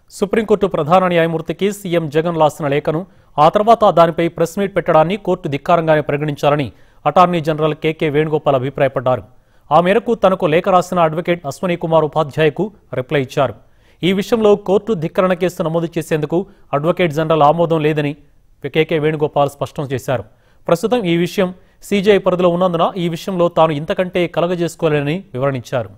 supreme court ప్రధాన న్యాయమూర్తికి CM Jagan రాసిన లేఖను ఆ తర్వాత దానిపై ప్రెస్ మీట్ పెట్టడాన్ని కోర్టు ధిక్కారంగానే పరిగణించాలని అటార్నీ జనరల్ కేకే వేణుగోపాల్ అభిప్రాయపడ్డారు ఆ మేరకు తనకు లేఖ రాసిన అడ్వకేట్ అశ్వనీ కుమార్ ఉపాధ్యాయకు రిప్లై ఇచ్చారు ఈ విషయంలో కోర్టు ధిక్కరణ కేసు నమోదు చేసేందుకు అడ్వకేట్ జనరల్ ఆమోదం లేదని కేకే వేణుగోపాల్ స్పష్టం చేశారు ప్రస్తుతం ఈ విషయం సీజీఐ పరిధిలో ఉన్నందున ఈ విషయంలో తాను ఇంతకంటే కలగజేసుకోలేనని వివరణించారు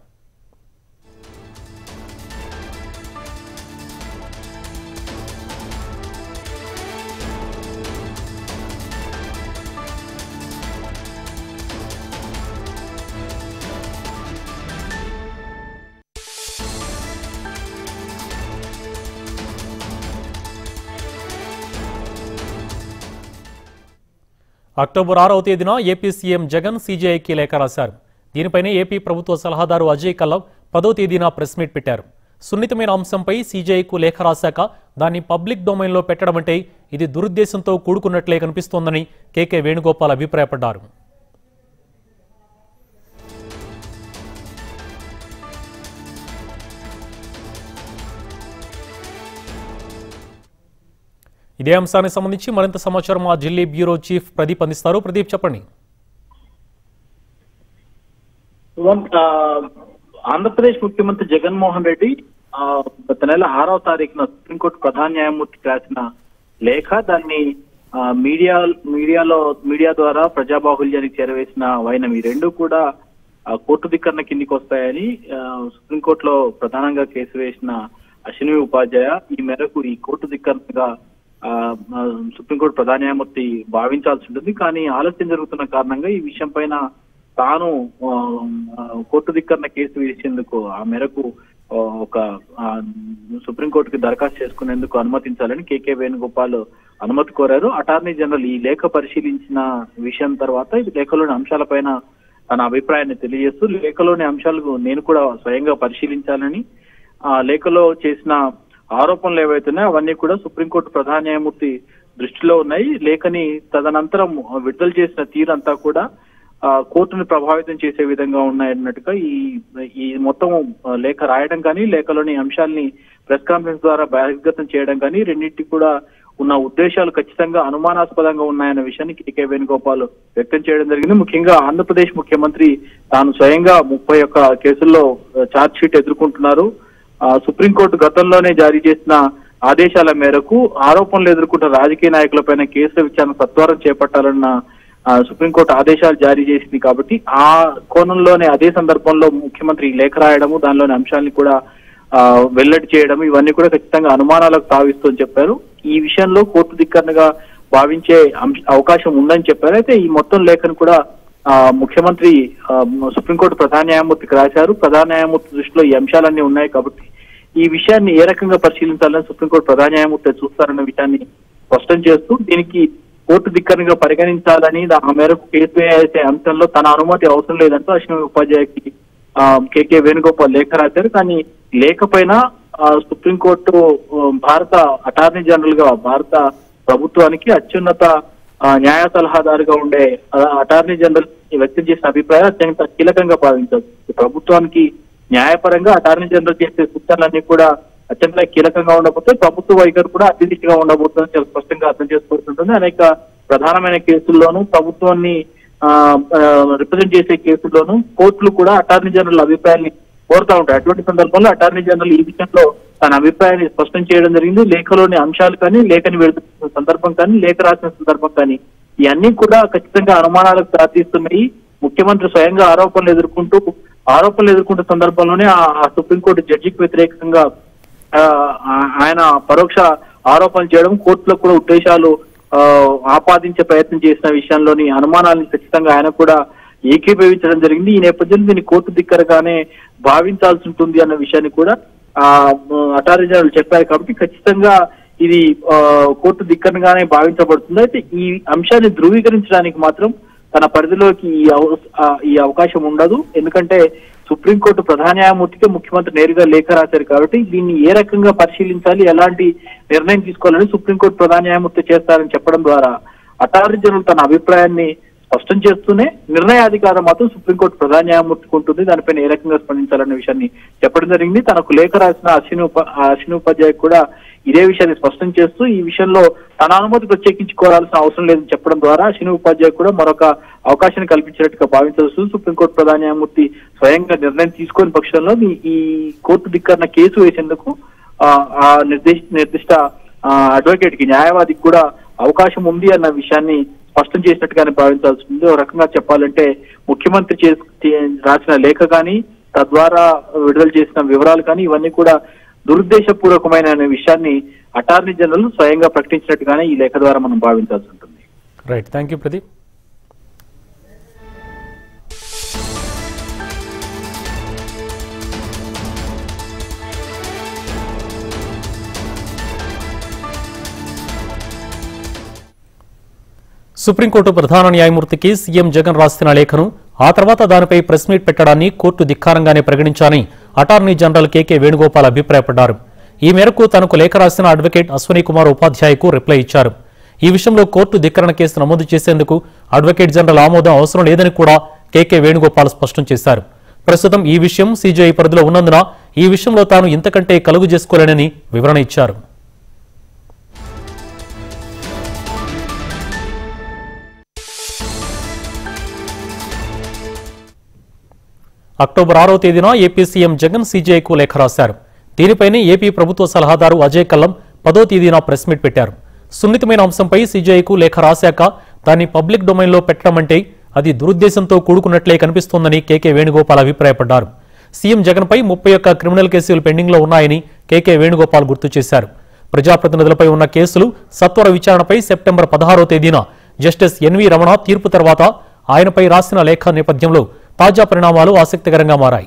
అక్టోబర్ ఆరవ తేదీన ఏపీ సీఎం జగన్ సీజీఐకి లేఖ రాశారు దీనిపైనే ఏపీ ప్రభుత్వ సలహాదారు అజయ్ కల్లవ్ పదో తేదీన ప్రెస్ మీట్ పెట్టారు సున్నితమైన అంశంపై సీజీఐకు లేఖ రాశాక దాన్ని పబ్లిక్ డొమైన్లో పెట్టడం అంటే ఇది దురుద్దేశంతో కూడుకున్నట్లే కనిపిస్తోందని కేకే వేణుగోపాల్ అభిప్రాయపడ్డారు ఇదే అంశానికి సంబంధించి మరింత సమాచారం మా ఢిల్లీ బ్యూరో చీఫ్ ప్రదీప్ అందిస్తారు ప్రదీప్ చెప్పండి సుమన్, ఆ, ఆంధ్రప్రదేశ్ ముఖ్యమంత్రి జగన్మోహన్ రెడ్డి ఆ, గత నెల ఆరవ తారీఖున సుప్రీంకోర్టు ప్రధాన న్యాయమూర్తికి రాసిన లేఖ దాన్ని ఆ, మీడియా మీడియాలో మీడియా ద్వారా ప్రజాబాహుల్యానికి చేరవేసిన వైనం ఈ రెండు కూడా ఆ, కోర్టు ధిక్కరణ కిందికి వస్తాయని ఆ, సుప్రీంకోర్టులో ప్రధానంగా కేసు వేసిన అశ్విని ఉపాధ్యాయ ఈ మేరకు ఈ కోర్టు ధిక్కరణగా ఆ, ఆ, సుప్రీంకోర్టు ప్రధాన న్యాయమూర్తి భావించాల్సి ఉంటుంది కానీ ఆలస్యం జరుగుతున్న కారణంగా ఈ విషయం పైన తాను ఆ, ఆ, కోర్టు ధిక్కరణ కేసు వేసేందుకు ఆ మేరకు ఆ, ఒక ఆ, సుప్రీంకోర్టుకి దరఖాస్తు చేసుకునేందుకు అనుమతించాలని కేకే వేణుగోపాల్ అనుమతి కోరారు అటార్నీ జనరల్ ఈ లేఖ పరిశీలించిన విషయం తర్వాత ఈ లేఖలోని అంశాలపైన తన అభిప్రాయాన్ని తెలియజేస్తూ లేఖలోని అంశాలు నేను కూడా స్వయంగా పరిశీలించాలని ఆ లేఖలో చేసిన ఆరోపణలు ఏవైతున్నాయో అవన్నీ కూడా సుప్రీంకోర్టు ప్రధాన న్యాయమూర్తి దృష్టిలో ఉన్నాయి లేఖని తదనంతరం విడుదల చేసిన తీరంతా కూడా ఆ, కోర్టును ప్రభావితం చేసే విధంగా ఉన్నాయన్నట్టుగా ఈ ఈ మొత్తం ఆ, లేఖ రాయడం కానీ లేఖలోని అంశాల్ని ప్రెస్ కాన్ఫరెన్స్ ద్వారా బహిర్గతం చేయడం కానీ రెండింటికి కూడా ఉన్న ఉద్దేశాలు ఖచ్చితంగా అనుమానాస్పదంగా ఉన్నాయన్న విషయాన్ని కేకే వేణుగోపాల్ వ్యక్తం చేయడం జరిగింది ముఖ్యంగా ఆంధ్రప్రదేశ్ ముఖ్యమంత్రి తాను స్వయంగా ముప్పై ఒక్క కేసుల్లో ఛార్జ్ షీట్ ఎదుర్కొంటున్నారు ఆ, సుప్రీంకోర్టు గతంలోనే జారీ చేసిన ఆదేశాల మేరకు ఆరోపణలు ఎదుర్కొంటున్న రాజకీయ నాయకులపైన కేసుల విచారణ సత్వరం చేపట్టాలన్న ఆ, సుప్రీంకోర్టు ఆదేశాలు జారీ చేసింది కాబట్టి ఆ కోణంలోనే అదే సందర్భంలో ముఖ్యమంత్రి ఈ లేఖ రాయడము దానిలోని అంశాలని కూడా ఆ, వెల్లడి చేయడం ఇవన్నీ కూడా ఖచ్చితంగా అనుమానాలకు తావిస్తూ అని చెప్పారు ఈ విషయంలో కోర్టు ధిక్కరణగా భావించే అంశ- అవకాశం ఉందని చెప్పారు అయితే ఈ మొత్తం లేఖను కూడా ఆ, ముఖ్యమంత్రి ఆ, సుప్రీంకోర్టు ప్రధాన న్యాయమూర్తికి రాశారు ప్రధాన న్యాయమూర్తి దృష్టిలో ఈ అంశాలన్నీ ఉన్నాయి కాబట్టి ఈ విషయాన్ని ఏ రకంగా పరిశీలించాలని సుప్రీంకోర్టు ప్రధాన న్యాయమూర్తి చూస్తారన్న విషయాన్ని స్పష్టం చేస్తూ దీనికి కోర్టు ధిక్కరణగా పరిగణించాలని దా- ఆ మేరకు కేసు వేసే అంశంలో తన అనుమతి అవసరం లేదంటూ అశ్విని ఉపాధ్యాయకి ఆ, కేకే వేణుగోపాల్ లేఖ రాశారు కానీ లేఖ పైన ఆ, సుప్రీంకోర్టు ఆ, భారత అటార్నీ జనరల్ గా భారత ప్రభుత్వానికి అత్యున్నత ఆ, న్యాయ సలహాదారుగా ఉండే ఆ, అటార్నీ జనరల్ వ్యక్తం చేసిన అభిప్రాయం అత్యంత కీలకంగా భావించారు ఈ ప్రభుత్వానికి న్యాయపరంగా అటార్నీ జనరల్ చేసే సూచనలన్నీ కూడా అత్యంత కీలకంగా ఉండబోతే ప్రభుత్వ వైఖరి కూడా అత్యధికంగా ఉండబోతుందని చాలా స్పష్టంగా అర్థం చేసుకోవాల్సి అనేక ప్రధానమైన కేసుల్లోనూ ప్రభుత్వాన్ని రిప్రజెంట్ చేసే కేసుల్లోనూ కోర్టులు కూడా అటార్నీ జనరల్ అభిప్రాయాన్ని కోరుతా ఉంటాయి అటువంటి సందర్భంలో అటార్నీ జనరల్ ఈ విషయంలో తన అభిప్రాయాన్ని స్పష్టం చేయడం జరిగింది లేఖలోని అంశాలు కానీ లేఖని విడుదల సందర్భం కానీ లేఖ రాసిన సందర్భం కానీ ఇవన్నీ కూడా ఖచ్చితంగా అనుమానాలకు దారితీస్తున్నాయి ముఖ్యమంత్రి స్వయంగా ఆరోపణలు ఎదుర్కొంటూ ఆరోపణలు ఎదుర్కొంటున్న సందర్భంలోనే ఆ- ఆ సుప్రీంకోర్టు జడ్జికి వ్యతిరేకంగా ఆ, ఆ- ఆయన పరోక్ష ఆరోపణలు చేయడం కోర్టులో కూడా ఉద్దేశాలు ఆ, ఆపాదించే ప్రయత్నం చేసిన విషయంలోని అనుమానాలను ఖచ్చితంగా ఆయన కూడా ఏకీభవించడం జరిగింది ఈ నేపథ్యంలో దీన్ని కోర్టు దిక్కరగానే భావించాల్సి ఉంటుంది అన్న విషయాన్ని కూడా ఆ అటార్నీ జనరల్ చెప్పారు కాబట్టి ఖచ్చితంగా ఇది ఆ, కోర్టు దిక్కరగానే భావించబడుతుంది అయితే ఈ అంశాన్ని ధృవీకరించడానికి మాత్రం తన పరిధిలోకి ఈ అవ- ఆ, ఈ అవకాశం ఉండదు ఎందుకంటే సుప్రీంకోర్టు ప్రధాన న్యాయమూర్తికి ముఖ్యమంత్రి నేరుగా లేఖ రాశారు కాబట్టి దీన్ని ఏ రకంగా పరిశీలించాలి ఎలాంటి నిర్ణయం తీసుకోవాలని సుప్రీంకోర్టు ప్రధాన న్యాయమూర్తి చేస్తారని చెప్పడం ద్వారా అటార్నీ జనరల్ తన అభిప్రాయాన్ని స్పష్టం చేస్తూనే నిర్ణయాధికారం మాత్రం సుప్రీంకోర్టు ప్రధాన న్యాయమూర్తికి ఉంటుంది దానిపైన ఏ రకంగా స్పందించాలనే విషయాన్ని చెప్పడం జరిగింది తనకు లేఖ రాసిన అశ్విని ఉప అశ్విని ఉపాధ్యాయ కూడా ఇదే విషయాన్ని స్పష్టం చేస్తూ ఈ విషయంలో తన అనుమతి ప్రత్యేకించి కోరాల్సిన అవసరం లేదని చెప్పడం ద్వారా అశ్విని ఉపాధ్యాయ కూడా మరొక అవకాశాన్ని కల్పించినట్టుగా భావించవచ్చు సుప్రీంకోర్టు ప్రధాన న్యాయమూర్తి స్వయంగా నిర్ణయం తీసుకొని పక్షంలో ఈ- ఈ కోర్టు ధిక్కరణ కేసు వేసేందుకు ఆ, ఆ నిర్దిష్ట నిర్దిష్ట అడ్వకేట్ కి న్యాయవాదికి కూడా అవకాశం ఉంది అన్న విషయాన్ని స్పష్టం చేసినట్టుగానే భావించాల్సి ఉంది ఒక రకంగా చెప్పాలంటే ముఖ్యమంత్రి చేసి చే- రాసిన లేఖ కానీ తద్వారా విడుదల చేసిన వివరాలు కానీ ఇవన్నీ కూడా దురుద్దేశపూర్వకమైన అనే విషయాన్ని అటార్నీ జనరల్ స్వయంగా ప్రకటించినట్టుగానే ఈ లేఖ ద్వారా మనం భావించాల్సి ఉంటుంది right thank you Pradeep Supreme Court ప్రధాన న్యాయమూర్తికి సీఎం జగన్ రాసిన లేఖను ఆ తర్వాత దానిపై ప్రెస్ మీట్ పెట్టడాన్ని కోర్టు ధిక్కారంగానే పరిగణించాలని అటార్నీ జనరల్ కేకే వేణుగోపాల్ అభిప్రాయపడ్డారు ఈ మేరకు తనకు లేఖ రాసిన అడ్వకేట్ అశ్వనీ కుమార్ ఉపాధ్యాయకు రిప్లై ఇచ్చారు ఈ విషయంలో కోర్టు ధిక్కరణ కేసు నమోదు చేసేందుకు అడ్వకేట్ జనరల్ ఆమోదం అవసరం లేదని కూడా కేకే వేణుగోపాల్ స్పష్టం చేశారు ప్రస్తుతం ఈ విషయం సీజీఐ పరిధిలో ఉన్నందున ఈ విషయంలో తాను ఇంతకంటే కలుగు చేసుకోలేనని వివరణ ఇచ్చారు అక్టోబర్ ఆరో తేదీన ఏపీ సీఎం జగన్ సీజీఐకు లేఖ రాశారు దీనిపైనే ఏపీ ప్రభుత్వ సలహాదారు అజయ్ కల్లం పదో తేదీన ప్రెస్ మీట్ పెట్టారు సున్నితమైన అంశంపై సీజీఐకు లేఖ రాశాక దాన్ని పబ్లిక్ డొమైన్లో పెట్టడం అంటే అది దురుద్దేశంతో కూడుకున్నట్లే కనిపిస్తోందని కేకే వేణుగోపాల్ అభిప్రాయపడ్డారు సీఎం జగన్పై ముప్పై ఒక్క క్రిమినల్ కేసులు పెండింగ్లో ఉన్నాయని కేకే వేణుగోపాల్ గుర్తు చేశారు ప్రజాప్రతినిధులపై ఉన్న కేసులు సత్వర విచారణపై సెప్టెంబర్ పదహారో తేదీన జస్టిస్ ఎన్వి రమణ తీర్పు తర్వాత ఆయనపై రాసిన లేఖ నేపథ్యంలో తాజా పరిణామాలు ఆసక్తికరంగా మారాయి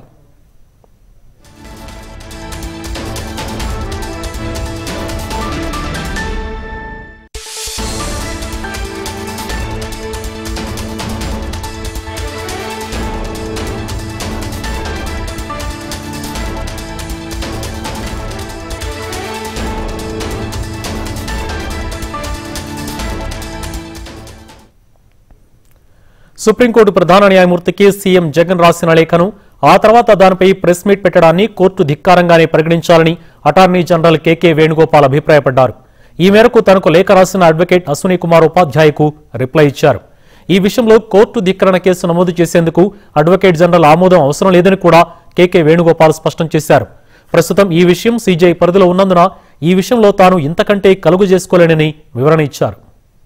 సుప్రీంకోర్టు ప్రధాన న్యాయమూర్తికి సీఎం జగన్ రాసిన లేఖను ఆ తర్వాత దానిపై ప్రెస్ మీట్ పెట్టడాన్ని కోర్టు ధిక్కారంగానే పరిగణించాలని అటార్నీ జనరల్ కేకే వేణుగోపాల్ అభిప్రాయపడ్డారు ఈ మేరకు తనకు లేఖ రాసిన అడ్వకేట్ అశ్విని కుమార్ ఉపాధ్యాయకు రిప్లై ఇచ్చారు ఈ విషయంలో కోర్టు ధిక్కరణ కేసు నమోదు చేసేందుకు అడ్వకేట్ జనరల్ ఆమోదం అవసరం లేదని కూడా కేకే వేణుగోపాల్ స్పష్టం చేశారు ప్రస్తుతం ఈ విషయం సీజీఐ పరిధిలో ఉన్నందున ఈ విషయంలో తాను ఇంతకంటే కలుగు చేసుకోలేనని వివరణ ఇచ్చారు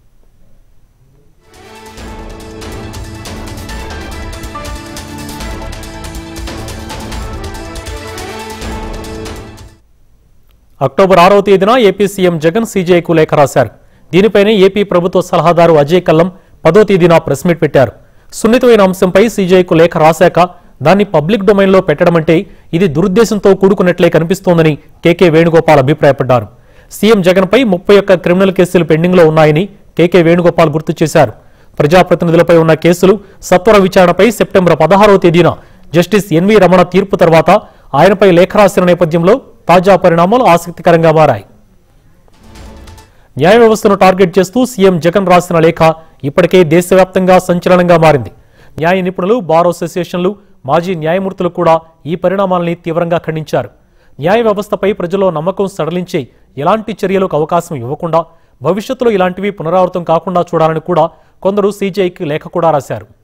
అక్టోబర్ ఆరవ తేదీన ఏపీ సీఎం జగన్ సీజీఐకు లేఖ రాశారు దీనిపైనే ఏపీ ప్రభుత్వ సలహాదారు అజయ్ కల్లం పదో తేదీన ప్రెస్ మీట్ పెట్టారు సున్నితమైన అంశంపై సీజీఐకు లేఖ రాశాక దాన్ని పబ్లిక్ డొమైన్లో పెట్టడమంటే ఇది దురుద్దేశంతో కూడుకున్నట్లే కనిపిస్తోందని కేకే వేణుగోపాల్ అభిప్రాయపడ్డారు సీఎం జగన్పై ముప్పై ఒక్క క్రిమినల్ కేసులు పెండింగ్లో ఉన్నాయని కేకే వేణుగోపాల్ గుర్తు చేశారు ప్రజాప్రతినిధులపై ఉన్న కేసులు సత్వర విచారణపై సెప్టెంబర్ పదహారవ తేదీన జస్టిస్ ఎన్వి రమణ తీర్పు తర్వాత ఆయనపై లేఖ రాసిన నేపథ్యంలో తాజా పరిణామాలు ఆసక్తికరంగా మారాయి న్యాయ వ్యవస్థను టార్గెట్ చేస్తూ సీఎం జగన్ రాసిన లేఖ ఇప్పటికే దేశవ్యాప్తంగా సంచలనంగా మారింది న్యాయ నిపుణులు బార్ అసోసియేషన్లు మాజీ న్యాయమూర్తులు కూడా ఈ పరిణామాలని తీవ్రంగా ఖండించారు న్యాయ వ్యవస్థపై ప్రజల్లో నమ్మకం సడలించే ఎలాంటి చర్యలకు అవకాశం ఇవ్వకుండా భవిష్యత్తులో ఇలాంటివి పునరావృతం కాకుండా చూడాలని కూడా కొందరు సీజీఐకి లేఖ కూడా రాశారు